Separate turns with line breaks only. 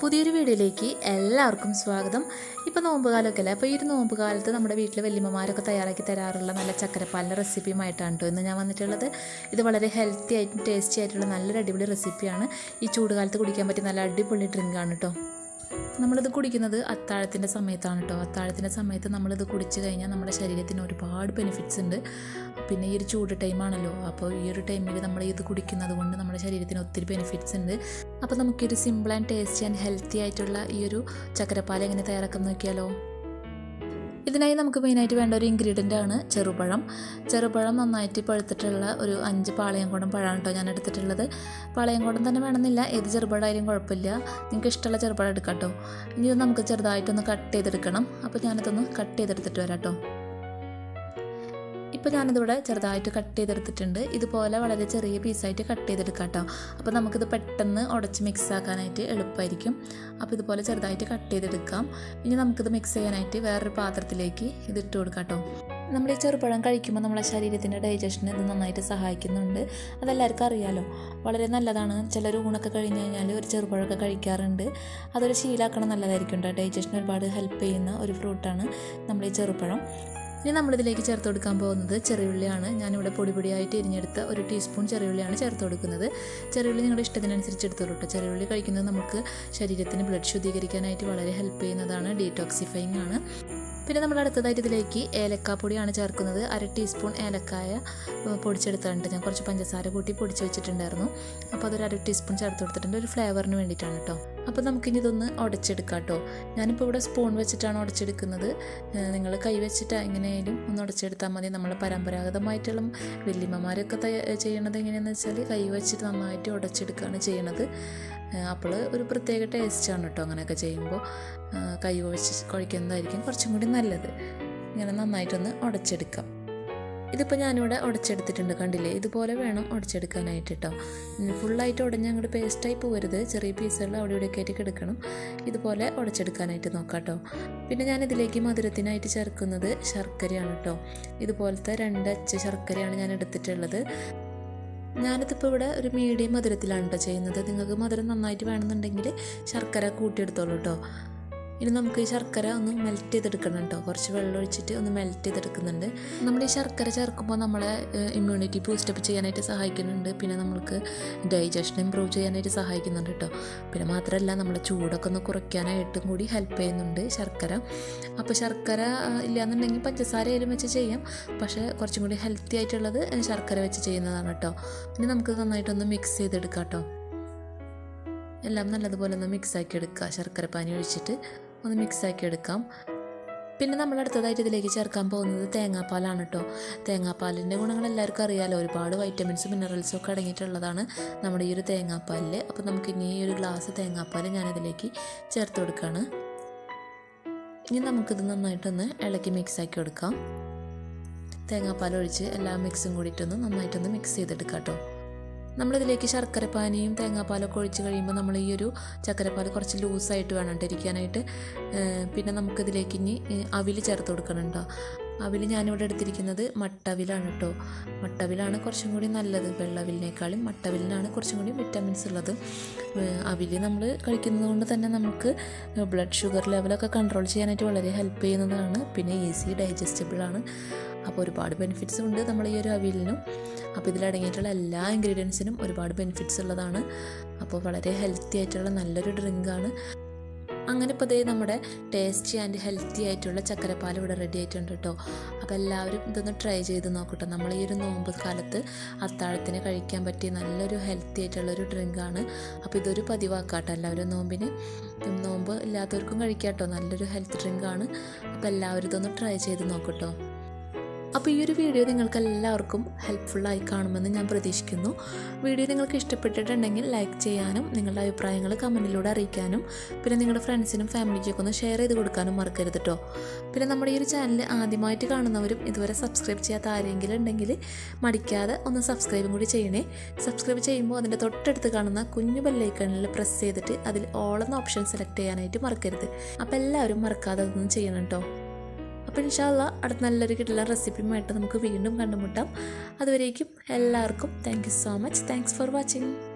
പുതിയൊരു വീഡിയോയിലേക്ക് എല്ലാവർക്കും സ്വാഗതം ഇപ്പോൾ നോമ്പ് കാലമൊക്കെ അല്ലേ അപ്പോൾ ഈ ഒരു നോമ്പ് കാലത്ത് നമ്മുടെ വീട്ടിൽ വല്യമ്മമാരൊക്കെ തയ്യാറാക്കി തരാറുള്ള നല്ല ചക്കരപ്പാലിൻ്റെ റെസിപ്പിയുമായിട്ടാണ് കേട്ടോ ഇന്ന് ഞാൻ വന്നിട്ടുള്ളത് ഇത് വളരെ ഹെൽത്തി ആയിട്ടും ടേസ്റ്റി ആയിട്ടുള്ള നല്ലൊരു അടിപൊളി റെസിപ്പിയാണ് ഈ ചൂട് കാലത്ത് കുടിക്കാൻ പറ്റിയ നല്ല അടിപൊളി ഡ്രിങ്കാണ് കേട്ടോ നമ്മളിത് കുടിക്കുന്നത് അത്താഴത്തിൻ്റെ സമയത്താണ് കേട്ടോ അത്താഴത്തിൻ്റെ സമയത്ത് നമ്മളിത് കുടിച്ച് കഴിഞ്ഞാൽ നമ്മുടെ ശരീരത്തിന് ഒരുപാട് ബെനിഫിറ്റ്സ് ഉണ്ട് പിന്നെ ഈ ഒരു ചൂട് ടൈമാണല്ലോ അപ്പോൾ ഈ ഒരു ടൈമിൽ നമ്മൾ ഇത് കുടിക്കുന്നത് കൊണ്ട് നമ്മുടെ ശരീരത്തിന് ഒത്തിരി ബെനിഫിറ്റ്സ് ഉണ്ട് അപ്പോൾ നമുക്കൊരു simple and tasty and healthy ആയിട്ടുള്ള ഈ ഒരു ചക്കരപ്പാൽ എങ്ങനെ തയ്യാറാക്കാൻ നോക്കിയാലോ ഇതിനായി നമുക്ക് മെയിനായിട്ട് വേണ്ട ഒരു ഇൻഗ്രീഡിയൻ്റ് ആണ് ചെറുപഴം ചെറുപഴം നന്നായിട്ട് പഴുത്തിട്ടുള്ള ഒരു അഞ്ച് പാളയംകോടൻ പഴമാണ് കേട്ടോ ഞാൻ എടുത്തിട്ടുള്ളത് പാളയംകോടൻ തന്നെ വേണമെന്നില്ല ഏത് ചെറുപഴമായാലും കുഴപ്പമില്ല നിങ്ങൾക്ക് ഇഷ്ടമുള്ള ചെറുപഴം എടുക്കാം കേട്ടോ ഇനി ഇത് നമുക്ക് ചെറുതായിട്ടൊന്ന് കട്ട് ചെയ്തെടുക്കണം അപ്പോൾ ഞാനിതൊന്ന് കട്ട് ചെയ്തെടുത്തിട്ട് വരാം കേട്ടോ ഇപ്പോൾ ഞാനിതിവിടെ ചെറുതായിട്ട് കട്ട് ചെയ്തെടുത്തിട്ടുണ്ട് ഇതുപോലെ വളരെ ചെറിയ പീസായിട്ട് കട്ട് ചെയ്തെടുക്കാം കേട്ടോ അപ്പോൾ നമുക്കിത് പെട്ടെന്ന് ഉടച്ച് മിക്സ് ആക്കാനായിട്ട് എളുപ്പമായിരിക്കും അപ്പോൾ ഇതുപോലെ ചെറുതായിട്ട് കട്ട് ചെയ്തെടുക്കാം ഇനി നമുക്കിത് മിക്സ് ചെയ്യാനായിട്ട് വേറൊരു പാത്രത്തിലേക്ക് ഇത് ഇട്ട് കൊടുക്കാം കേട്ടോ നമ്മൾ ഈ ചെറുപഴം കഴിക്കുമ്പോൾ നമ്മളെ ശരീരത്തിൻ്റെ ഡൈജഷന് ഇത് നന്നായിട്ട് സഹായിക്കുന്നുണ്ട് അതെല്ലാവർക്കും അറിയാലോ വളരെ നല്ലതാണ് ചിലർ ഊണൊക്കെ കഴിഞ്ഞ് കഴിഞ്ഞാൽ ഒരു ചെറുപഴമൊക്കെ കഴിക്കാറുണ്ട് അതൊരു ശീലാക്കണം നല്ലതായിരിക്കും കേട്ടോ ഡൈജഷന് ഒരുപാട് ഹെൽപ്പ് ചെയ്യുന്ന ഒരു ഫ്രൂട്ടാണ് നമ്മൾ ഈ ചെറുപഴം ഇനി നമ്മളിതിലേക്ക് ചേർത്ത് കൊടുക്കാൻ പോകുന്നത് ചെറിയുള്ളിയാണ് ഞാനിവിടെ പൊടി പൊടിയായിട്ട് എരിഞ്ഞെടുത്ത ഒരു ടീസ്പൂൺ ചെറിയുള്ളിയാണ് ചേർത്ത് കൊടുക്കുന്നത് ചെറിയുള്ളി നിങ്ങളുടെ ഇഷ്ടത്തിനനുസരിച്ച് എടുത്തോളൂ കേട്ടോ ചെറിയുള്ളി കഴിക്കുന്നത് നമുക്ക് ശരീരത്തിന് ബ്ലഡ് ശുദ്ധീകരിക്കാനായിട്ട് വളരെ ഹെൽപ്പ് ചെയ്യുന്നതാണ് ഡീടോക്സിഫൈങ് ആണ് പിന്നെ നമ്മൾ അടുത്തതായിട്ട് ഇതിലേക്ക് ഏലക്കാപ്പൊടിയാണ് ചേർക്കുന്നത് അര ടീസ്പൂൺ ഏലക്കായ പൊടിച്ചെടുത്തിട്ടുണ്ട് ഞാൻ കുറച്ച് പഞ്ചസാര കൂട്ടി പൊടിച്ച് വെച്ചിട്ടുണ്ടായിരുന്നു അപ്പോൾ അതൊരു അര ടീസ്പൂൺ ചേർത്ത് കൊടുത്തിട്ടുണ്ട് ഒരു ഫ്ലേവറിന് വേണ്ടിയിട്ടാണ് കേട്ടോ അപ്പോൾ നമുക്കിനി ഇതൊന്ന് ഉടച്ചെടുക്കാം കേട്ടോ ഞാനിപ്പോൾ ഇവിടെ സ്പൂൺ വെച്ചിട്ടാണ് ഉടച്ചെടുക്കുന്നത് നിങ്ങൾ കൈ വെച്ചിട്ട് എങ്ങനെയായാലും ഒന്ന് ഉടച്ചെടുത്താൽ മതി നമ്മൾ പരമ്പരാഗതമായിട്ടുള്ള വല്യമ്മമാരൊക്കെ ചെയ്യണത് എങ്ങനെയാണെന്ന് വെച്ചാൽ കൈ വെച്ചിട്ട് നന്നായിട്ട് ഉടച്ചെടുക്കുകയാണ് ചെയ്യണത് അപ്പോൾ ഒരു പ്രത്യേക ടേസ്റ്റാണ് കേട്ടോ അങ്ങനെയൊക്കെ ചെയ്യുമ്പോൾ കൈ ഒഴിച്ച് കഴിക്കുന്നതായിരിക്കും കുറച്ചും കൂടി നല്ലത് ഇങ്ങനെ നന്നായിട്ടൊന്ന് ഉടച്ചെടുക്കാം ഇതിപ്പോൾ ഞാനിവിടെ ഉടച്ചെടുത്തിട്ടുണ്ട് കണ്ടില്ലേ ഇതുപോലെ വേണം ഉടച്ചെടുക്കാനായിട്ട് കേട്ടോ ഫുള്ളായിട്ട് ഉടഞ്ഞ് അങ്ങോട്ട് പേസ്റ്റായി പോകരുത് ചെറിയ പീസുകൾ അവിടെ ഇവിടെയൊക്കെ ആയിട്ട് കിടക്കണം ഇതുപോലെ ഉടച്ചെടുക്കാനായിട്ട് നോക്കാം കേട്ടോ പിന്നെ ഞാൻ ഇതിലേക്ക് മധുരത്തിനായിട്ട് ചേർക്കുന്നത് ശർക്കരയാണ് കേട്ടോ ഇതുപോലത്തെ രണ്ട് അച്ച് ശർക്കരയാണ് ഞാൻ എടുത്തിട്ടുള്ളത് ഞാനിതിപ്പോൾ ഇവിടെ ഒരു മീഡിയം മധുരത്തിലാണ് കേട്ടോ ചെയ്യുന്നത് നിങ്ങൾക്ക് മധുരം നന്നായിട്ട് വേണമെന്നുണ്ടെങ്കിൽ ശർക്കര കൂട്ടിയെടുത്തോളൂ കേട്ടോ ഇനി നമുക്ക് ഈ ശർക്കര ഒന്ന് മെൽറ്റ് ചെയ്തെടുക്കണം കേട്ടോ കുറച്ച് വെള്ളം ഒഴിച്ചിട്ട് ഒന്ന് മെൽറ്റ് ചെയ്തെടുക്കുന്നുണ്ട് നമ്മൾ ഈ ശർക്കര ചേർക്കുമ്പോൾ നമ്മളെ ഇമ്മ്യൂണിറ്റി ബൂസ്റ്റപ്പ് ചെയ്യാനായിട്ട് സഹായിക്കുന്നുണ്ട് പിന്നെ നമുക്ക് ഡൈജഷൻ ഇമ്പ്രൂവ് ചെയ്യാനായിട്ട് സഹായിക്കുന്നുണ്ട് കേട്ടോ പിന്നെ മാത്രമല്ല നമ്മളെ ചൂടൊക്കെ ഒന്ന് കുറയ്ക്കാനായിട്ടും കൂടി ഹെൽപ്പ് ചെയ്യുന്നുണ്ട് ശർക്കര അപ്പോൾ ശർക്കര ഇല്ലയെന്നുണ്ടെങ്കിൽ പഞ്ചസാര ആയാലും വെച്ച് ചെയ്യാം പക്ഷേ കുറച്ചും കൂടി ഹെൽത്തി ആയിട്ടുള്ളത് ശർക്കര വെച്ച് ചെയ്യുന്നതാണ് കേട്ടോ പിന്നെ നമുക്ക് നന്നായിട്ടൊന്ന് മിക്സ് ചെയ്തെടുക്കാം കേട്ടോ എല്ലാം നല്ലതുപോലെ ഒന്ന് മിക്സാക്കി എടുക്കുക ശർക്കര പാനി ഒഴിച്ചിട്ട് ഒന്ന് മിക്സാക്കി എടുക്കാം പിന്നെ നമ്മൾ അടുത്തതായിട്ട് ഇതിലേക്ക് ചേർക്കാൻ പോകുന്നത് തേങ്ങാപ്പാലാണ് കേട്ടോ തേങ്ങാപ്പാലിൻ്റെ ഗുണങ്ങൾ എല്ലാവർക്കും അറിയാമല്ലോ ഒരുപാട് വൈറ്റമിൻസും മിനറൽസും ഒക്കെ അടങ്ങിയിട്ടുള്ളതാണ് നമ്മുടെ ഈ ഒരു തേങ്ങാപ്പാലിൽ അപ്പോൾ നമുക്ക് ഇനി ഈ ഒരു ഗ്ലാസ് തേങ്ങാപ്പാൽ ഞാനിതിലേക്ക് ചേർത്ത് കൊടുക്കുകയാണ് ഇനി നമുക്കിത് നന്നായിട്ടൊന്ന് ഇളക്കി മിക്സാക്കി കൊടുക്കാം തേങ്ങാപ്പാൽ ഒഴിച്ച് എല്ലാ മിക്സും കൂടിയിട്ടൊന്ന് നന്നായിട്ടൊന്ന് മിക്സ് ചെയ്തെടുക്കാം കേട്ടോ നമ്മളിതിലേക്ക് ശർക്കരപ്പാനിയും തേങ്ങാപ്പാലൊക്കെ ഒഴിച്ച് കഴിയുമ്പോൾ നമ്മൾ ഈ ഒരു ചക്കരപ്പാൽ കുറച്ച് ലൂസായിട്ട് വേണം ഇരിക്കാനായിട്ട് പിന്നെ നമുക്കിതിലേക്ക് ഇനി അവിൽ ചേർത്ത് കൊടുക്കണം കേട്ടോ അവിൽ ഞാനിവിടെ എടുത്തിരിക്കുന്നത് മട്ടവിലാണ് കേട്ടോ മട്ടവിലാണ് കുറച്ചും കൂടി നല്ലത് വെള്ളവിലിനേക്കാളും മട്ടവിലിനാണ് കുറച്ചും കൂടി വിറ്റാമിൻസ് ഉള്ളത് അവിൽ നമ്മൾ കഴിക്കുന്നത് കൊണ്ട് തന്നെ നമുക്ക് ബ്ലഡ് ഷുഗർ ലെവലൊക്കെ കൺട്രോൾ ചെയ്യാനായിട്ട് വളരെ ഹെൽപ്പ് ചെയ്യുന്നതാണ് പിന്നെ ഈസി ഡൈജസ്റ്റബിൾ ആണ് അപ്പോൾ ഒരുപാട് ബെനിഫിറ്റ്സ് ഉണ്ട് നമ്മൾ ഈ ഒരു അവിയലിനും അപ്പോൾ ഇതിലടങ്ങിയിട്ടുള്ള എല്ലാ ഇൻഗ്രീഡിയൻസിനും ഒരുപാട് ബെനിഫിറ്റ്സ് ഉള്ളതാണ് അപ്പോൾ വളരെ ഹെൽത്തി ആയിട്ടുള്ള നല്ലൊരു ഡ്രിങ്കാണ് അങ്ങനെ ഇപ്പോൾ ദേ നമ്മുടെ ടേസ്റ്റി ആൻഡ് ഹെൽത്തി ആയിട്ടുള്ള ചക്കരപ്പാൽ ഇവിടെ റെഡി ആയിട്ടുണ്ട് കേട്ടോ അപ്പോൾ എല്ലാവരും ഇതൊന്ന് ട്രൈ ചെയ്ത് നോക്കട്ടെ നമ്മൾ ഈ ഒരു നോമ്പ് കാലത്ത് അത്താഴത്തിന് കഴിക്കാൻ പറ്റിയ നല്ലൊരു ഹെൽത്തി ആയിട്ടുള്ളൊരു ഡ്രിങ്കാണ് അപ്പോൾ ഇതൊരു പതിവാക്കാട്ടോ എല്ലാവരും നോമ്പിന് നോമ്പ് ഇല്ലാത്തവർക്കും കഴിക്കാം കേട്ടോ നല്ലൊരു ഹെൽത്ത് ഡ്രിങ്കാണ് അപ്പോൾ എല്ലാവരും ഇതൊന്ന് ട്രൈ ചെയ്ത് നോക്കട്ടോ അപ്പോൾ ഈ ഒരു വീഡിയോ നിങ്ങൾക്ക് എല്ലാവർക്കും ഹെൽപ്ഫുള്ളായി കാണുമെന്ന് ഞാൻ പ്രതീക്ഷിക്കുന്നു വീഡിയോ നിങ്ങൾക്ക് ഇഷ്ടപ്പെട്ടിട്ടുണ്ടെങ്കിൽ ലൈക്ക് ചെയ്യാനും നിങ്ങളുടെ അഭിപ്രായങ്ങൾ കമൻറ്റിലൂടെ അറിയിക്കാനും പിന്നെ നിങ്ങളുടെ ഫ്രണ്ട്സിനും ഫാമിലിക്കൊക്കെ ഒന്ന് ഷെയർ ചെയ്ത് കൊടുക്കാനും മറക്കരുത് കേട്ടോ പിന്നെ നമ്മുടെ ഈ ഒരു ചാനൽ ആദ്യമായിട്ട് കാണുന്നവരും ഇതുവരെ സബ്സ്ക്രൈബ് ചെയ്യാത്ത ആരെങ്കിലും ഉണ്ടെങ്കിൽ മടിക്കാതെ ഒന്ന് സബ്സ്ക്രൈബും കൂടി ചെയ്യണേ സബ്സ്ക്രൈബ് ചെയ്യുമ്പോൾ അതിൻ്റെ തൊട്ടടുത്ത് കാണുന്ന കുഞ്ഞു ബെല്ലൈക്കണിൽ പ്രസ് ചെയ്തിട്ട് അതിൽ ഓൾ എന്ന ഓപ്ഷൻ സെലക്ട് ചെയ്യാനായിട്ട് മറക്കരുത് അപ്പോൾ എല്ലാവരും മറക്കാതെ അതൊന്നും ചെയ്യണം കേട്ടോ അപ്പോൾ ഇൻഷാല്ല അടുത്ത നല്ലൊരു കിട്ടുന്ന റെസിപ്പിയുമായിട്ട് നമുക്ക് വീണ്ടും കണ്ടുമുട്ടാം അതുവരേക്കും എല്ലാവർക്കും thank you so much thanks for watching